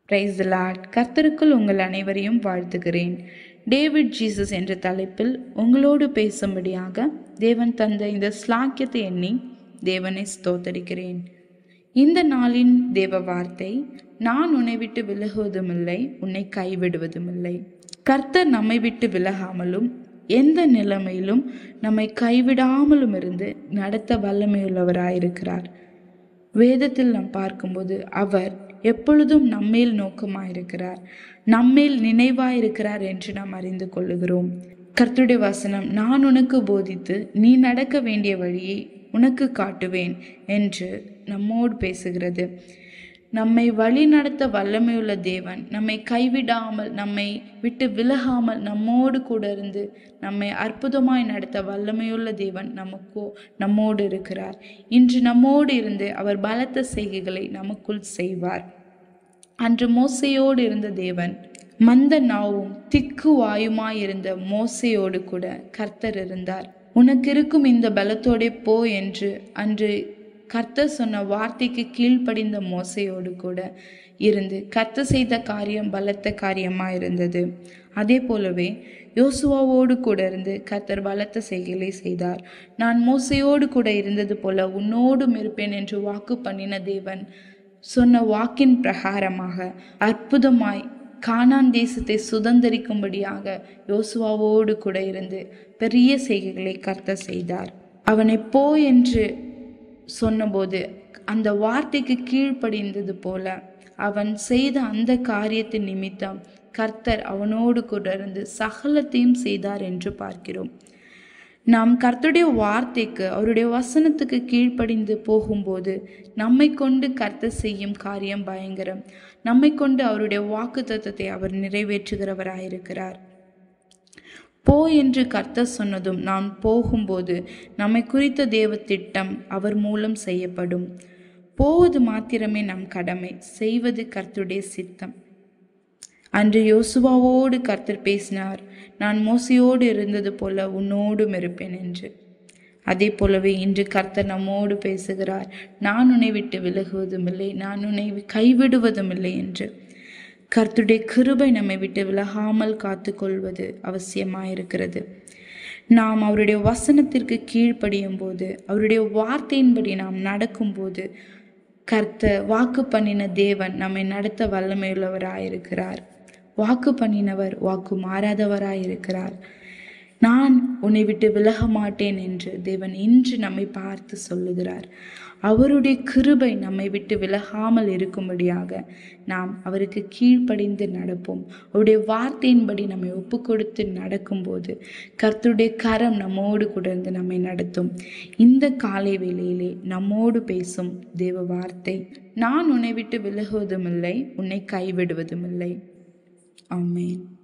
price Lord கர்த்தருக்குள் உங்கள் அனைவரையும் வாழ்த்துகிறேன் டேவிட் ஜீசஸ் என்ற தலைப்பில் உங்களோடு பேசும்படியாக தேவன் தந்த இந்த ஸ்லாக்கியத்தை எண்ணி தேவனை ஸ்தோத்தரிக்கிறேன் இந்த நாளின் தேவ வார்த்தை நான் உன்னை விட்டு விலகுவதுமில்லை உன்னை கைவிடுவதுமில்லை கர்த்தர் நம்மை விட்டு விலகாமலும் எந்த நிலைமையிலும் நம்மை கைவிடாமலும் இருந்து நடத்த வல்லமையுள்ளவராயிருக்கிறார் வேதத்தில் நாம் பார்க்கும்போது அவர் எப்பொழுதும் நம்மேல் நோக்கமாயிருக்கிறார் நம்மேல் நினைவாயிருக்கிறார் என்று நாம் அறிந்து கொள்ளுகிறோம் கர்த்தருடைய வசனம் நான் உனக்கு போதித்து நீ நடக்க வேண்டிய வழியை உனக்கு காட்டுவேன் என்று நம்மோடு பேசுகிறது நம்மை வழி நடத்த வல்லமையுள்ள தேவன் நம்மை கைவிடாமல் நம்மை விட்டு விலகாமல் நம்மோடு கூட இருந்து நம்மை அற்புதமாய் நடத்த வல்லமையுள்ள தேவன் நமக்கோ நம்மோடு இருக்கிறார் இன்று நம்மோடு இருந்து அவர் பலத்த செய்கைகளை நமக்குள் செய்வார் அன்று மோசையோடு இருந்த தேவன் மந்த நாவும் திக்கு வாயுமாயிருந்த மோசையோடு கூட கர்த்தர் இருந்தார் உனக்கு இருக்கும் இந்த பலத்தோடே போ என்று அன்று கர்த்தர் சொன்ன வார்த்தைக்கு கீழ்ப்படிந்த மோசையோடு கூட இருந்து கர்த்தர் செய்த காரியம் பலத்த காரியமாக இருந்தது அதே போலவே யோசுவாவோடு கூட இருந்து கர்த்தர் பலத்த செய்கைகளை செய்தார் நான் மோசையோடு கூட இருந்தது போல உன்னோடும் இருப்பேன் என்று வாக்கு பண்ணின தேவன் சொன்ன வாக்கின் பிரகாரமாக அற்புதமாய் கானான் தேசத்தை சுதந்திரிக்கும்படியாக யோசுவாவோடு கூட இருந்து பெரிய செய்கைகளை கர்த்தர் செய்தார் அவனை போ என்று சொன்னபோது அந்த வார்த்தைக்கு கீழ்ப்படிந்தது போல அவன் செய்த அந்த காரியத்தின் நிமித்தம் கர்த்தர் அவனோடு கூட இருந்து சகலத்தையும் செய்தார் என்று பார்க்கிறோம் நாம் கர்த்தருடைய வார்த்தைக்கு அவருடைய வசனத்துக்கு கீழ்ப்படிந்து போகும்போது நம்மை கொண்டு கர்த்தர் செய்யும் காரியம் பயங்கரம் நம்மை கொண்டு அவருடைய வாக்கு தத்துவத்தை அவர் நிறைவேற்றுகிறவராயிருக்கிறார் போ என்று கர்த்தர் சொன்னதும் நான் போகும்போது நம்மை குறித்த தேவ திட்டம் அவர் மூலம் செய்யப்படும் போவது மாத்திரமே நம் கடமை செய்வது கர்த்தருடைய சித்தம் அன்று யோசுவாவோடு கர்த்தர் பேசினார் நான் மோசையோடு இருந்தது போல உன்னோடும் இருப்பேன் என்று அதே போலவே இன்று கர்த்தர் நம்மோடு பேசுகிறார் நான் உன்னை விட்டு விலகுவதும் இல்லை நான் உன்னை கைவிடுவதும் இல்லை என்று கர்த்துடைய கிருபை நம்மை விட்டு விலகாமல் காத்து கொள்வது அவசியமாயிருக்கிறது நாம் அவருடைய வசனத்திற்கு கீழ்ப்படியும் போது அவருடைய வார்த்தையின்படி நாம் நடக்கும்போது கர்த்த வாக்கு பண்ணின தேவன் நம்மை நடத்த வல்லமையுள்ளவராயிருக்கிறார் வாக்கு பண்ணினவர் வாக்கு மாறாதவராயிருக்கிறார் நான் உன்னை விட்டு விலக மாட்டேன் என்று தேவன் இன்று நம்மை பார்த்து சொல்லுகிறார் அவருடைய கிருபை நம்மை விட்டு விலகாமல் இருக்கும்படியாக நாம் அவருக்கு கீழ்ப்படிந்து நடப்போம் அவருடைய வார்த்தையின்படி நம்மை ஒப்பு கொடுத்து நடக்கும்போது கர்த்தருடைய கரம் நம்மோடு கூட இருந்து நம்மை நடத்தும் இந்த காலை வேளையிலே நம்மோடு பேசும் தேவ வார்த்தை நான் உன்னை விட்டு விலகுவதும் இல்லை உன்னை கைவிடுவதும் இல்லை ஆமேன்